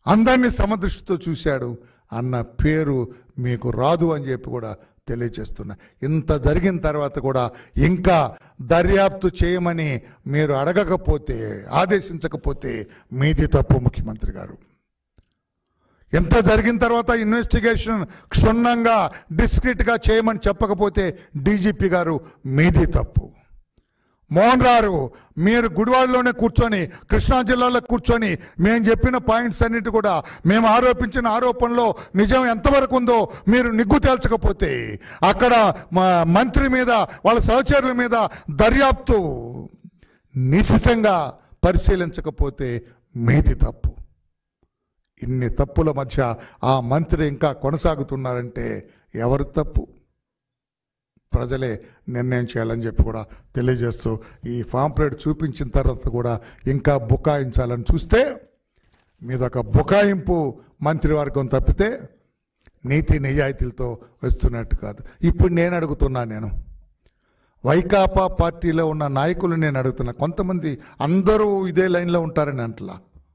అందరినీ సమదృష్టితో చూశాడు అన్న పేరు మీకు రాదు అని చెప్పి కూడా తెలియజేస్తున్నా ఇంత జరిగిన తర్వాత కూడా ఇంకా దర్యాప్తు చేయమని మీరు అడగకపోతే ఆదేశించకపోతే మీది తప్పు ముఖ్యమంత్రి గారు ఎంత జరిగిన తర్వాత ఇన్వెస్టిగేషన్ క్షుణ్ణంగా డిస్క్రిట్గా చేయమని చెప్పకపోతే డీజీపీ గారు మీది తప్పు మోహన్ గారు మీరు గుడివాడలోనే కూర్చొని కృష్ణా జిల్లాలో కూర్చొని మేము చెప్పిన పాయింట్స్ అన్నిటి కూడా మేము ఆరోపించిన ఆరోపణలో నిజం ఎంతవరకు ఉందో మీరు నిగ్గు తేల్చకపోతే అక్కడ మా మంత్రి మీద వాళ్ళ సహచరుల మీద దర్యాప్తు నిశితంగా పరిశీలించకపోతే మీది తప్పు ఇన్ని తప్పుల మధ్య ఆ మంత్రి ఇంకా కొనసాగుతున్నారంటే ఎవరి తప్పు ప్రజలే నిర్ణయం చేయాలని చెప్పి కూడా తెలియజేస్తూ ఈ పాంప్లెట్ చూపించిన తర్వాత కూడా ఇంకా బుకాయించాలని చూస్తే మీదొక బుకాయింపు మంత్రివర్గం తప్పితే నీతి నిజాయితీలతో వస్తున్నట్టు కాదు ఇప్పుడు నేను అడుగుతున్నా నేను వైకాపా పార్టీలో ఉన్న నాయకులు నేను అడుగుతున్నా కొంతమంది అందరూ ఇదే లైన్లో ఉంటారని అంటలా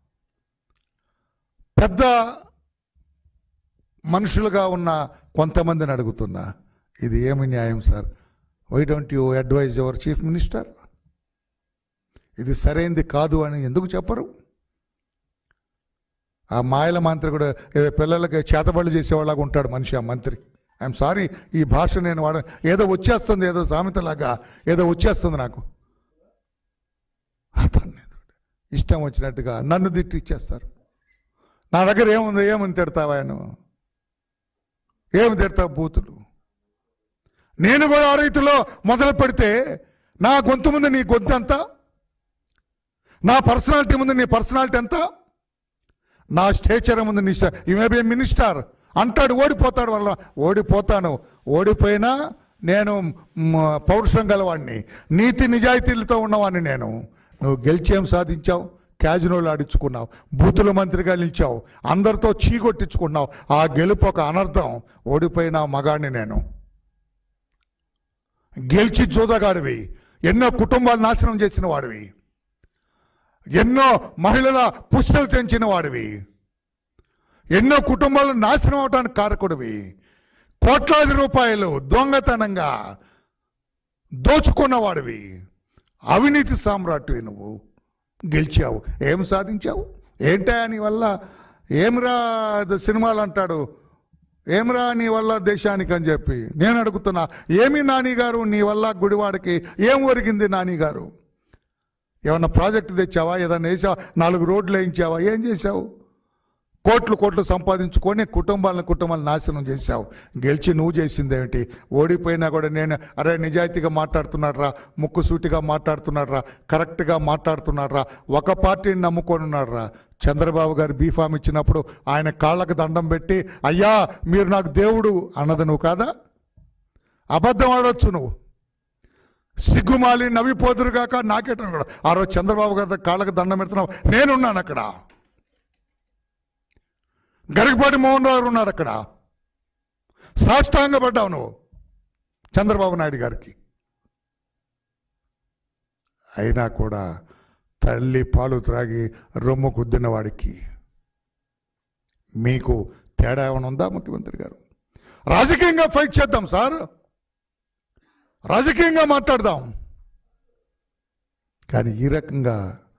పెద్ద మనుషులుగా ఉన్న కొంతమందిని అడుగుతున్నా ఇది ఏమి న్యాయం sir why don't you advise your chief minister ఇది సరైంది కాదు అని ఎందుకు చెప్పరు ఆ మాయల మంత్రి కూడా ఏదో పిల్లలకి చేతబడులు చేసేవాళ్ళగా ఉంటాడు మనిషి ఆ మంత్రి ఐఎమ్ సారీ ఈ భాష నేను వాడ ఏదో వచ్చేస్తుంది ఏదో సామెతలాగా ఏదో వచ్చేస్తుంది నాకు అతన్ని ఇష్టం వచ్చినట్టుగా నన్ను తిట్టి ఇచ్చేస్తారు నా దగ్గర ఏముంది ఏమని తిడతావా నువ్వు ఏమి తిడతావు బూతులు నేను కూడా ఆ రీతిలో మొదలు పెడితే నా గొంతు ముందు నీ గొంతు ఎంత నా పర్సనాలిటీ ముందు నీ పర్సనాలిటీ ఎంత నా స్టేచర్ ముందు నీ యు మే బి మినిస్టర్ అంటాడు ఓడిపోతాడు వల్ల ఓడిపోతాను ఓడిపోయినా నేను మ్, పౌరుషం గలవాడిని నీతి నిజాయితీలతో ఉన్నవాడిని నేను నువ్వు గెలిచేం సాధించావు క్యాజినోలు ఆడించుకున్నావు బూతుల మంత్రిగా నిలిచావు అందరితో చీకొట్టించుకున్నావు ఆ గెలుపు ఒక అనర్థం ఓడిపోయిన మగాడిని నేను గెలిచి జోదగాడివి ఎన్నో కుటుంబాలు నాశనం చేసిన వాడివి ఎన్నో మహిళల పుస్తలు తెంచిన వాడివి ఎన్నో కుటుంబాలు నాశనం అవడానికి కారకుడివి కోట్లాది రూపాయలు దొంగతనంగా దోచుకున్నవాడివి అవినీతి సామ్రాట్వి నువ్వు గెలిచావు ఏం సాధించావు ఏంటా నీ వల్ల ఏమిరా అది సినిమాలు అంటాడు ఏమిరా నీ వల్ల దేశానికి అని చెప్పి నేను అడుగుతున్నా ఏమి నాని గారు నీ వల్ల గుడివాడకి ఏం ఒరిగింది నాని గారు ఏమన్నా ప్రాజెక్టు తెచ్చావా ఏదన్నా వేసావా నాలుగు రోడ్లు వేయించావా ఏం చేశావు కోట్లు కోట్లు సంపాదించుకొని కుటుంబాలను కుటుంబాలను నాశనం చేశావు గెలిచి నువ్వు చేసిందేమిటి ఓడిపోయినా కూడా నేను అరే నిజాయితీగా మాట్లాడుతున్నాడు రా ముక్కు సూటిగా మాట్లాడుతున్నాడు రా కరెక్ట్గా మాట్లాడుతున్నాడు రా ఒక పార్టీని నమ్ముకొని ఉన్నాడు రా చంద్రబాబు గారు బీఫామ్ ఇచ్చినప్పుడు ఆయన కాళ్ళకు దండం పెట్టి అయ్యా మీరు నాకు దేవుడు అన్నది నువ్వు కాదా అబద్ధం ఆడవచ్చు నువ్వు సిగ్గుమాలి నవ్విపోదురుగాక నాకేటను కూడా ఆ రోజు చంద్రబాబు గారి కాళ్ళకు దండం పెడుతున్నావు నేనున్నాను అక్కడ గరికపాటి మోహన్ రావు ఉన్నాడు అక్కడ సాష్టాంగపడ్డావు నువ్వు చంద్రబాబు నాయుడు గారికి అయినా కూడా తల్లి పాలు త్రాగి రొమ్ము గుద్దిన వాడికి మీకు తేడా ఏమైనా ఉందా ముఖ్యమంత్రి గారు రాజకీయంగా ఫైట్ చేద్దాం సార్ రాజకీయంగా మాట్లాడదాం కానీ ఈ రకంగా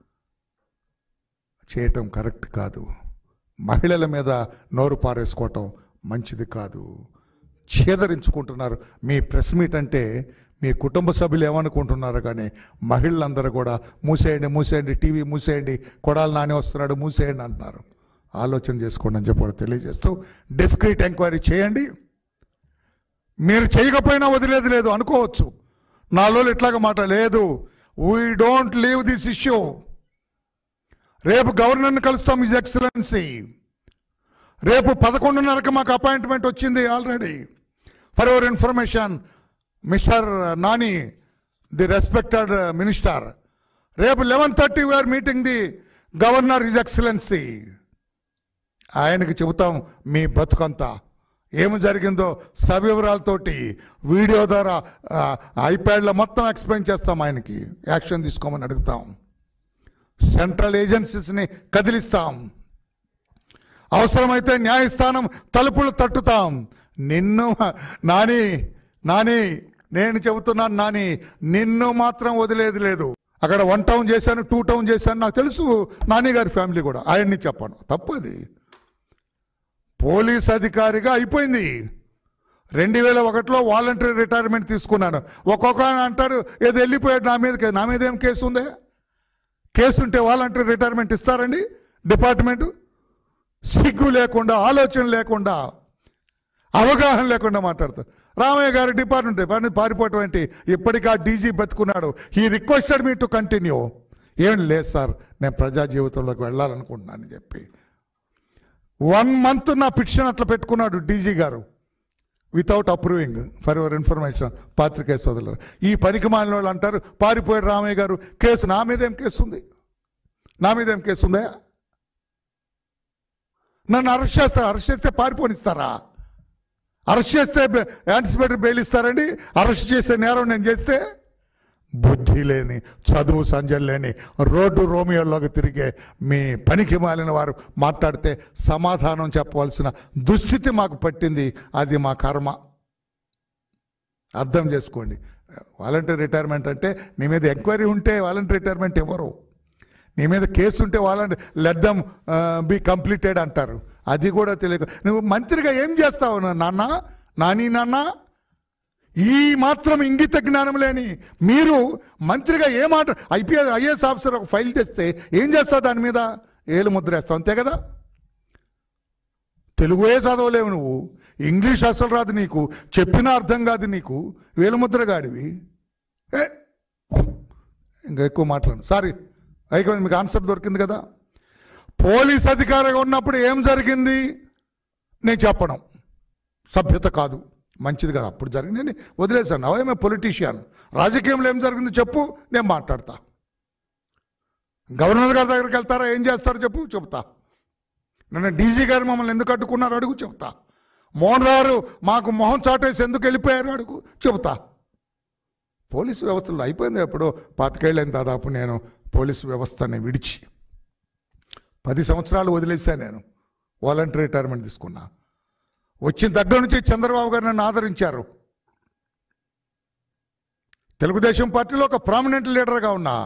చేయటం కరెక్ట్ కాదు మహిళల మీద నోరు పారేసుకోవటం మంచిది కాదు ఛేదరించుకుంటున్నారు మీ ప్రెస్ మీట్ అంటే మీ కుటుంబ సభ్యులు ఏమనుకుంటున్నారు కానీ మహిళలందరూ కూడా మూసేయండి మూసేయండి టీవీ మూసేయండి కొడాలి నాని వస్తున్నాడు మూసేయండి అంటున్నారు ఆలోచన చేసుకోండి అని చెప్పి కూడా తెలియజేస్తూ డిస్క్రీట్ ఎంక్వైరీ చేయండి మీరు చేయకపోయినా వదిలేదు లేదు అనుకోవచ్చు నాలో ఇట్లాగ మాట లేదు we don't leave this issue రేపు గవర్నర్ని కలుస్తాం ఇస్ ఎక్సలెన్సీ రేపు పదకొండున్నరకు మాకు అపాయింట్మెంట్ వచ్చింది already for your information Mister Nani the respected minister రేపు eleven thirty we're meeting the governor his excellency ఆయనకి చెబుతాం మీ బతుకంతా ఏమి జరిగిందో సవివరాలతోటి వీడియో ద్వారా ఆ, ఐప్యాడ్లో మొత్తం ఎక్స్ప్లెయిన్ చేస్తాం ఆయనకి యాక్షన్ తీసుకోమని అడుగుతాం సెంట్రల్ ఏజెన్సీస్ని కదిలిస్తాం అవసరమైతే న్యాయస్థానం తలుపులు తట్టుతాం నిన్ను నాని నాని నేను చెబుతున్నాను నాని నిన్ను మాత్రం వదిలేది లేదు అక్కడ వన్ టౌన్ చేశాను టూ టౌన్ చేశాను నాకు తెలుసు నాని గారి ఫ్యామిలీ కూడా ఆయన్ని చెప్పాను తప్పది పోలీస్ అధికారిగా అయిపోయింది రెండు వేల ఒకటిలో వాలంటరీ రిటైర్మెంట్ తీసుకున్నాను ఒక్కొక్క ఆయన అంటారు ఏదో వెళ్ళిపోయాడు నా మీద నా మీద ఏం కేసు ఉందే కేసు ఉంటే వాలంటరీ రిటైర్మెంట్ ఇస్తారండి డిపార్ట్మెంటు సిగ్గు లేకుండా ఆలోచన లేకుండా అవగాహన లేకుండా మాట్లాడతారు రామయ్య గారి డిపార్ట్మెంట్ పని పారిపోవటం ఏంటి ఇప్పటికీ ఆ డీజీ బతుకున్నాడు ఈ రిక్వెస్టెడ్ మీ టు కంటిన్యూ ఏం లేదు సార్ నేను ప్రజా జీవితంలోకి వెళ్ళాలనుకుంటున్నానని చెప్పి వన్ మంత్ నా పిటిషన్ అట్లా పెట్టుకున్నాడు డీజీ గారు without approving for your information పాత్రికేయ సోదరులు ఈ పనికి మాలిన వాళ్ళు అంటారు పారిపోయాడు రామయ్య గారు కేసు నా మీద ఏం కేసు ఉంది నా మీద ఏం కేసు ఉందా నన్ను అరెస్ట్ చేస్తారు అరెస్ట్ చేస్తే పారిపోనిస్తారా అరెస్ట్ చేస్తే యాంటిసిపేటరీ బెయిల్ ఇస్తారండి అరెస్ట్ చేసే నేరం నేను చేస్తే బుద్ధి లేని చదువు సంజయ్ లేని రోడ్డు రోమియోలోకి తిరిగే మీ పనికి మాలిన వారు మాట్లాడితే సమాధానం చెప్పవలసిన దుస్థితి మాకు పట్టింది అది మా కర్మ అర్థం చేసుకోండి వాలంటీర్ రిటైర్మెంట్ అంటే నీ మీద ఎంక్వైరీ ఉంటే వాలంటీర్ రిటైర్మెంట్ ఇవ్వరు నీ మీద కేసు ఉంటే వాళ్ళని లెట్ దమ్ బి కంప్లీటెడ్ అంటారు అది కూడా తెలియక నువ్వు మంత్రిగా ఏం చేస్తావు నాన్న నాని నాన్న ఈ మాత్రం ఇంగిత జ్ఞానం లేని మీరు మంత్రిగా ఏ మాట ఐపీఎస్ ఐఏఎస్ ఆఫీసర్ ఒక ఫైల్ తెస్తే ఏం చేస్తావు దాని మీద ఏలు ముద్ర వేస్తావు అంతే కదా తెలుగుయే చదవలేవు నువ్వు ఇంగ్లీష్ అసలు రాదు నీకు చెప్పిన అర్థం కాదు నీకు వేలుముద్ర గాడివి ఏ ఇంకా ఎక్కువ మాట్లాడు సారీ అయిపోయింది మీకు ఆన్సర్ దొరికింది కదా పోలీస్ అధికారిగా ఉన్నప్పుడు ఏం జరిగింది నేను చెప్పడం సభ్యత కాదు మంచిది కాదు అప్పుడు జరిగింది నేను వదిలేశాను అవే పొలిటీషియన్ రాజకీయంలో ఏం జరిగిందో చెప్పు నేను మాట్లాడతా గవర్నర్ గారి దగ్గరికి వెళ్తారా ఏం చేస్తారో చెప్పు చెప్తా నన్ను డీజీ గారు మమ్మల్ని ఎందుకు అడ్డుకున్నారు అడుగు చెప్తా మోహన్ గారు మాకు మొహం చాటేసి ఎందుకు వెళ్ళిపోయారు అడుగు చెబుతా పోలీసు వ్యవస్థలో అయిపోయింది ఎప్పుడో పాతికేళ్ళైన దాదాపు నేను పోలీసు వ్యవస్థని విడిచి పది సంవత్సరాలు వదిలేశాను నేను వాలంటరీ రిటైర్మెంట్ తీసుకున్నా వచ్చిన దగ్గర నుంచి చంద్రబాబు గారు నన్ను ఆదరించారు తెలుగుదేశం పార్టీలో ఒక ప్రామినెంట్ లీడర్గా ఉన్నా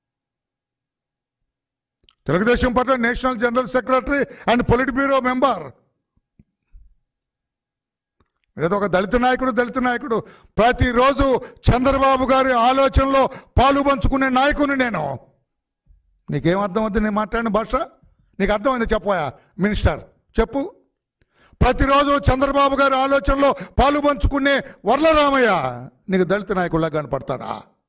Telugu Desam party national general secretary and politburo member ఏదో ఒక దళిత నాయకుడు దళిత నాయకుడు ప్రతిరోజు చంద్రబాబు గారి ఆలోచనలో పాలు పంచుకునే నాయకుని నేను నీకేం అర్థం అవుతుంది నేను మాట్లాడిన భాష నీకు అర్థమైంది చెప్పోయా మినిస్టర్ చెప్పు ప్రతిరోజు చంద్రబాబు గారి ఆలోచనలో పాలు పంచుకునే వర్లరామయ్య నీకు దళిత నాయకుడిలా కనపడతాడా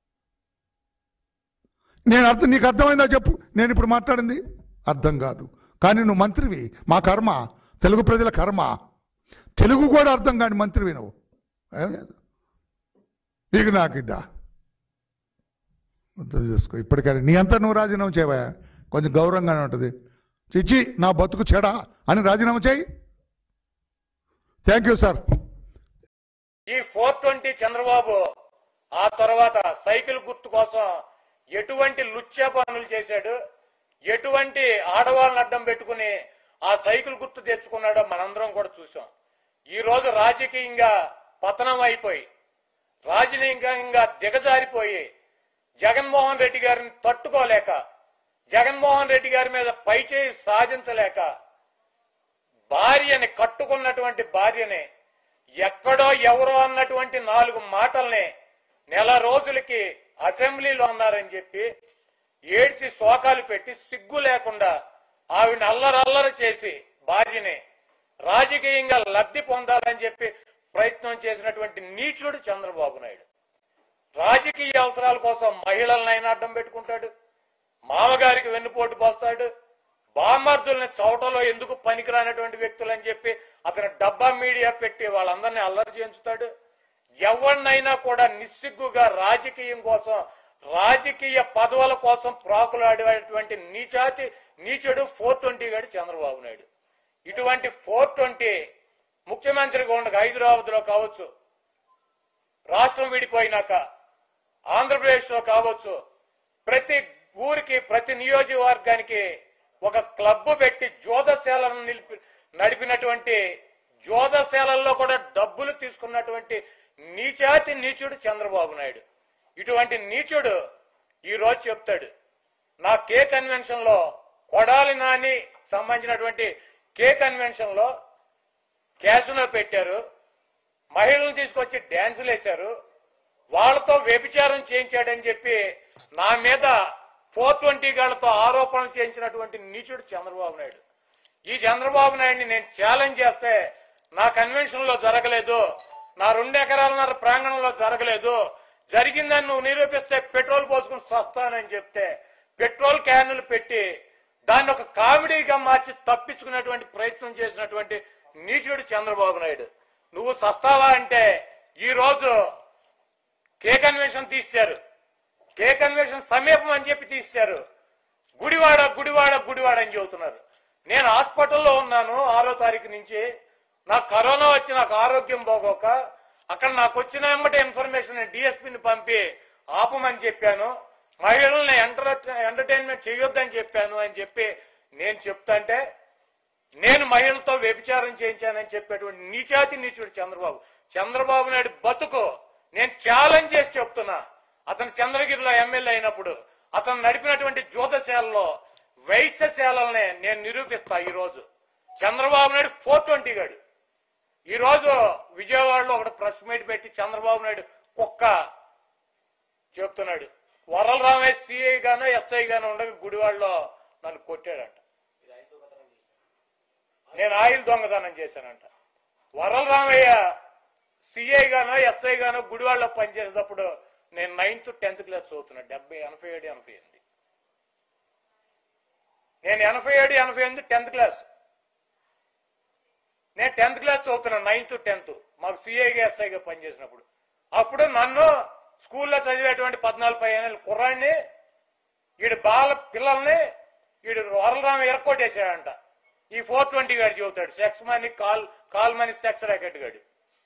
నేను అర్థం నీకు అర్థమైందా చెప్పు నేను ఇప్పుడు మాట్లాడింది అర్థం కాదు కానీ నువ్వు మంత్రివి మా కర్మ తెలుగు ప్రజల కర్మ తెలుగు కూడా అర్థం కాని మంత్రివి నువ్వు ఏం లేదు నీకు నాకు ఇద్దా అర్థం చేసుకో ఇప్పటికైనా నీ అంతా నువ్వు రాజీనామా చేయవా కొంచెం గౌరవంగానే ఉంటుంది చిచ్చి నా బతుకు చెడా అని రాజీనామా చేయి థ్యాంక్ యూ సార్ ఈ ఫోర్ ట్వంటీ చంద్రబాబు ఆ తర్వాత సైకిల్ గుర్తు కోసం ఎటువంటి లుచ్చా పనులు చేశాడు ఎటువంటి ఆడవాళ్ళని అడ్డం పెట్టుకుని ఆ సైకిల్ గుర్తు తెచ్చుకున్నాడో మనందరం కూడా చూసాం ఈ రోజు రాజకీయంగా పతనం అయిపోయి రాజకీయంగా దిగజారిపోయి జగన్మోహన్ రెడ్డి గారిని తట్టుకోలేక జగన్మోహన్ రెడ్డి గారి మీద పైచేయి సాధించలేక భార్యని కట్టుకున్నటువంటి భార్యని ఎక్కడో ఎవరో అన్నటువంటి నాలుగు మాటల్ని నెల రోజులకి అసెంబ్లీలో అన్నారని చెప్పి ఏడ్చి శోకాలు పెట్టి సిగ్గు లేకుండా ఆవిడ అల్లరల్లరి చేసి భార్యని రాజకీయంగా లబ్ధి పొందాలని చెప్పి ప్రయత్నం చేసినటువంటి నీచుడు చంద్రబాబు నాయుడు రాజకీయ అవసరాల కోసం మహిళలనైనా అడ్డం పెట్టుకుంటాడు మామగారికి వెన్నుపోటు పోస్తాడు బామర్దుల్ని చౌటలో ఎందుకు పనికిరానటువంటి వ్యక్తులని చెప్పి అతను డబ్బా మీడియా పెట్టి వాళ్ళందరినీ అల్లరి చేయించుతాడు ఎవరినైనా కూడా నిస్సిగ్గుగా రాజకీయం కోసం రాజకీయ పదవుల కోసం ప్రాకులాడేటువంటి నీచాతి నీచుడు ఫోర్ ట్వంటీ గాడు చంద్రబాబు నాయుడు ఇటువంటి ఫోర్ ట్వంటీ ముఖ్యమంత్రిగా ఉండగా హైదరాబాద్ లో కావచ్చు రాష్ట్రం విడిపోయినాక ఆంధ్రప్రదేశ్ లో కావచ్చు ప్రతి ఊరికి ప్రతి నియోజకవర్గానికి ఒక క్లబ్ పెట్టి జోదశాలను నిలిపి నడిపినటువంటి జోదశాలల్లో కూడా డబ్బులు తీసుకున్నటువంటి నీచాతి నీచుడు చంద్రబాబు నాయుడు ఇటువంటి నీచుడు ఈ రోజు చెప్తాడు నా కే కన్వెన్షన్ లో కొడాలి నాని సంబంధించినటువంటి కే కన్వెన్షన్ లో క్యాసులో పెట్టారు మహిళలను తీసుకొచ్చి డ్యాన్సులు వేశారు వాళ్ళతో వ్యభిచారం చేయించాడని చెప్పి నా మీద ఫోర్ ట్వంటీ గాళ్లతో ఆరోపణలు చేయించినటువంటి నీచుడు చంద్రబాబు నాయుడు ఈ చంద్రబాబు నాయుడిని నేను ఛాలెంజ్ చేస్తే నా కన్వెన్షన్ లో జరగలేదు నా రెండు ఎకరాలన్నర ప్రాంగణంలో జరగలేదు జరిగిందని నువ్వు నిరూపిస్తే పెట్రోల్ పోసుకుని సస్తానని చెప్తే పెట్రోల్ క్యానులు పెట్టి దాన్ని ఒక కామెడీగా మార్చి తప్పించుకునేటువంటి ప్రయత్నం చేసినటువంటి నీచుడు చంద్రబాబు నాయుడు నువ్వు సస్తావా అంటే ఈ రోజు కే కన్వెన్షన్ తీశారు కే కన్వెన్షన్ సమీపం అని చెప్పి తీశారు గుడివాడ గుడివాడ గుడివాడ అని చెబుతున్నారు నేను హాస్పిటల్లో ఉన్నాను ఆరో తారీఖు నుంచి నాకు కరోనా వచ్చి నాకు ఆరోగ్యం పోగోక అక్కడ నాకు వచ్చిన వెంబటే ఇన్ఫర్మేషన్ డిఎస్పీని పంపి ఆపమని చెప్పాను మహిళల్ని ఎంటర్ ఎంటర్టైన్మెంట్ చేయొద్దని చెప్పాను అని చెప్పి నేను చెప్తాంటే నేను మహిళలతో వ్యభిచారం చేయించానని చెప్పేటువంటి నీచాతి నీచుడు చంద్రబాబు చంద్రబాబు నాయుడు బతుకు నేను ఛాలెంజ్ చేసి చెప్తున్నా అతను చంద్రగిరిలో ఎమ్మెల్యే అయినప్పుడు అతను నడిపినటువంటి జ్యోతశాలలో వైశ్యశాలనే నేను నిరూపిస్తా ఈ రోజు చంద్రబాబు నాయుడు ఫోర్ ట్వంటీ గాడు ఈ రోజు విజయవాడలో ఒకటి ప్రెస్ మీట్ పెట్టి చంద్రబాబు నాయుడు కుక్క చెప్తున్నాడు వరల రామయ్య సిఐ గానో ఎస్ఐ గానో ఉండగా గుడివాడలో నన్ను కొట్టాడంట నేను ఆయిల్ దొంగతనం చేశానంట వరల రామయ్య సిఐ గానో ఎస్ఐ గానో గుడివాడలో పనిచేసేటప్పుడు నేను నైన్త్ టెన్త్ క్లాస్ చదువుతున్నా డెబ్బై ఎనభై ఏడు ఎనభై ఎనిమిది నేను ఎనభై ఏడు ఎనభై ఎనిమిది టెన్త్ క్లాస్ నేను టెన్త్ క్లాస్ చదువుతున్నా నైన్త్ టెన్త్ మాకు సిఐగా ఎస్ఐగా పనిచేసినప్పుడు అప్పుడు నన్ను స్కూల్లో చదివేటువంటి పద్నాలుగు పదిహేను కుర్రాడిని వీడి బాల పిల్లల్ని వీడు వరలరామ ఎరక్కొట్టేశాడంట ఈ ఫోర్ ట్వంటీ గాడు చెబుతాడు sex money call call money sex racket గాడు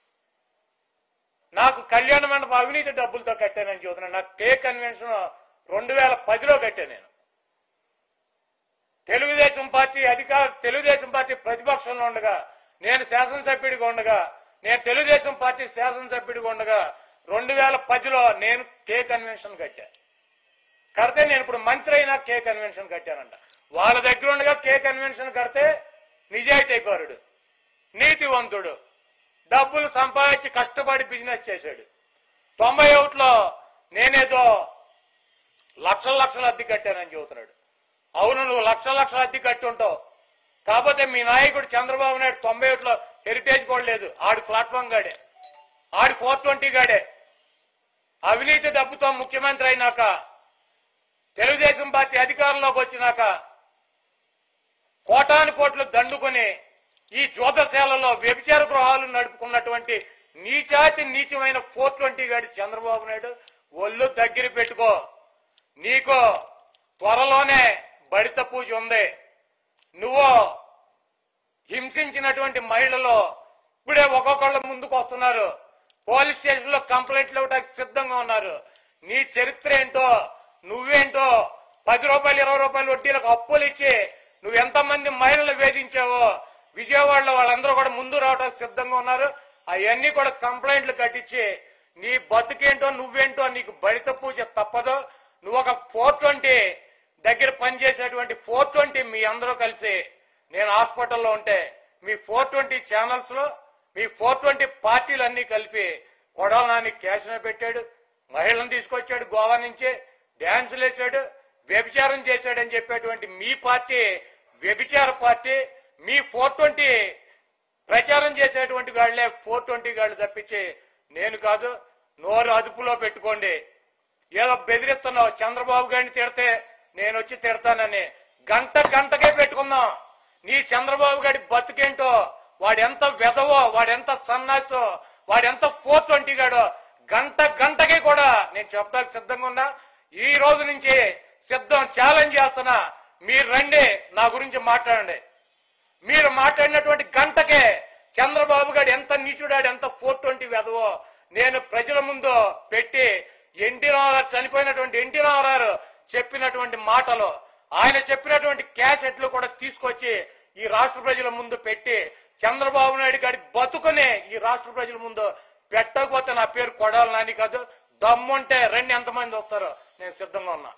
నాకు కళ్యాణ మండపం అవినీతి డబ్బులతో కట్టానని చెబుతున్నాను నాకు కే కన్వెన్షన్ రెండు వేల పదిలో కట్టాను నేను తెలుగుదేశం పార్టీ అధికార తెలుగుదేశం పార్టీ ప్రతిపక్షంలో ఉండగా నేను శాసనసభ్యుడిగా ఉండగా నేను తెలుగుదేశం పార్టీ శాసనసభ్యుడిగా ఉండగా రెండు వేల పదిలో నేను కే కన్వెన్షన్ కట్టా కడితే నేను ఇప్పుడు మంత్రి అయినా కే కన్వెన్షన్ కట్టానంట వాళ్ళ దగ్గర ఉండగా కే కన్వెన్షన్ కడితే నిజాయితీ అయిపోయాడు నీతివంతుడు డబ్బులు సంపాదించి కష్టపడి బిజినెస్ చేశాడు తొంభై ఒకటిలో నేనేదో లక్షల లక్షల అద్దె కట్టానని చెబుతున్నాడు అవును నువ్వు లక్షల లక్షల అద్దె కట్టి ఉంటావు కాకపోతే మీ నాయకుడు చంద్రబాబు నాయుడు తొంభై ఒకటిలో హెరిటేజ్ కూడా లేదు ఆడి ప్లాట్ఫామ్ గాడే ఆడి ఫోర్ ట్వంటీ గాడే అవినీతి డబ్బుతో ముఖ్యమంత్రి అయినాక తెలుగుదేశం పార్టీ అధికారంలోకి వచ్చినాక కోటాను కోట్లు దండుకొని ఈ జ్యోతశాలలో వ్యభిచార గృహాలు నడుపుకున్నటువంటి నీచాతి నీచమైన ఫోర్ ట్వంటీ గాడి చంద్రబాబు నాయుడు ఒళ్ళు దగ్గర పెట్టుకో నీకు త్వరలోనే బడిత పూజ ఉంది నువ్వు హింసించినటువంటి మహిళలు ఇప్పుడే ఒక్కొక్కళ్ళు ముందుకు వస్తున్నారు పోలీస్ స్టేషన్ లో కంప్లైంట్లు ఇవ్వడానికి సిద్ధంగా ఉన్నారు నీ చరిత్ర ఏంటో నువ్వేంటో పది రూపాయలు ఇరవై రూపాయలు వడ్డీలకు అప్పులు ఇచ్చి నువ్వు ఎంతమంది మహిళలు వేధించావో విజయవాడలో వాళ్ళందరూ కూడా ముందు రావడానికి సిద్ధంగా ఉన్నారు అవన్నీ కూడా కంప్లైంట్లు కట్టించి నీ బతుకేంటో నువ్వేంటో నీకు బడిత పూజ తప్పదు నువ్వు ఒక ఫోర్ ట్వంటీ దగ్గర పనిచేసేటువంటి ఫోర్ ట్వంటీ మీ అందరూ కలిసి నేను హాస్పిటల్లో ఉంటే మీ ఫోర్ ట్వంటీ ఛానల్స్ లో మీ ఫోర్ ట్వంటీ పార్టీలు అన్ని కలిపి కొడాల నాని క్యాష్ను పెట్టాడు మహిళలను తీసుకొచ్చాడు గోవా నుంచి డ్యాన్సులు వేసాడు వ్యభిచారం చేశాడని చెప్పేటువంటి మీ పార్టీ వ్యభిచార పార్టీ మీ ఫోర్ ట్వంటీ ప్రచారం చేసేటువంటి గాళ్లే ఫోర్ ట్వంటీ గాళ్ళు తప్పించి నేను కాదు నోరు అదుపులో పెట్టుకోండి ఏదో బెదిరిస్తున్నావు చంద్రబాబు గారిని తిడితే నేను వచ్చి తిడతానని గంట గంటకే పెట్టుకుందాం నీ చంద్రబాబు గారి బతుకేంటో వాడెంత వెదవో వాడెంత సన్నాసో వాడెంత ఫోర్ ట్వంటీ గాడో గంట గంటకి కూడా నేను చెప్తాకు సిద్ధంగా ఉన్నా ఈ రోజు నుంచి సిద్ధం ఛాలెంజ్ చేస్తున్నా మీరు రండి నా గురించి మాట్లాడండి మీరు మాట్లాడినటువంటి గంటకే చంద్రబాబు గారు ఎంత నీచుడాడు ఎంత ఫోర్ ట్వంటీ వెదవో నేను ప్రజల ముందు పెట్టి ఎన్టీ రామారావు చనిపోయినటువంటి ఎన్టీ రామారావు చెప్పినటువంటి మాటలు ఆయన చెప్పినటువంటి క్యాసెట్లు కూడా తీసుకొచ్చి ఈ రాష్ట్ర ప్రజల ముందు పెట్టి చంద్రబాబు నాయుడు గారి బతుకునే ఈ రాష్ట్ర ప్రజల ముందు పెట్టకపోతే నా పేరు కొడాలి నాని కాదు దమ్ముంటే రెండు ఎంతమంది వస్తారో నేను సిద్ధంగా ఉన్నా